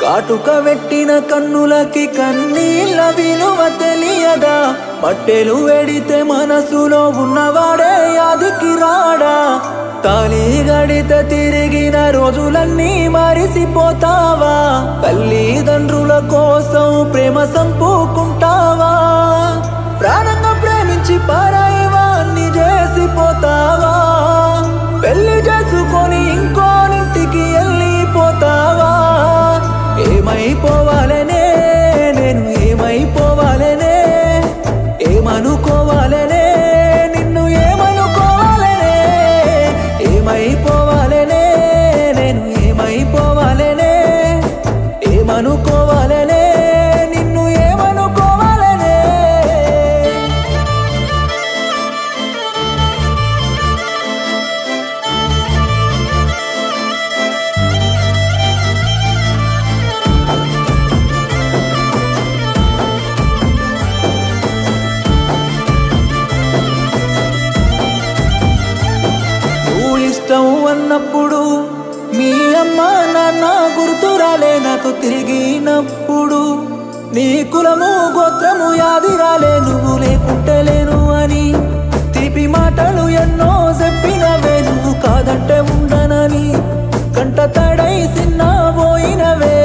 కాటుక పెట్టిన కన్నులకి కన్నీళ్ళ విలువ తెలియదా పట్టెలు వెడితే మనసులో ఉన్నవాడే యాదికి రాడా తాళి గడిత తిరిగిన రోజులన్నీ మరిసిపోతావా తల్లిదండ్రుల కోసం ప్రేమ సంపుకుంటావా ప్రాణంగా ప్రేమించి పారాయివాన్ని చేసిపోతావా పెళ్లి చేసుకొని ఇంకోనింటికి వెళ్ళిపోతావా ఏమైపోవాలనే నేను ఏమైపోవాలనే ఏమనుకోవాలనే నిన్ను ఏమనుకోవాలనే ఏమైపోవాలనే నేను ఏమైపోవాలనే ఏమనుకోవాలనే నిన్ను ఏమనుకోవాలనే నువ్వు ఇష్టం అన్నప్పుడు మీ అమ్మ నాన్న గుర్తురాలే నాకు తిరిగినప్పుడు నీ కులము గోత్రము యాది రాలే నువ్వు లేకుంటే లేను అని తీపి మాటలు ఎన్నో చెప్పినవే నువ్వు కాదంటే ఉండనని కంట తడై సిన్న పోయినవే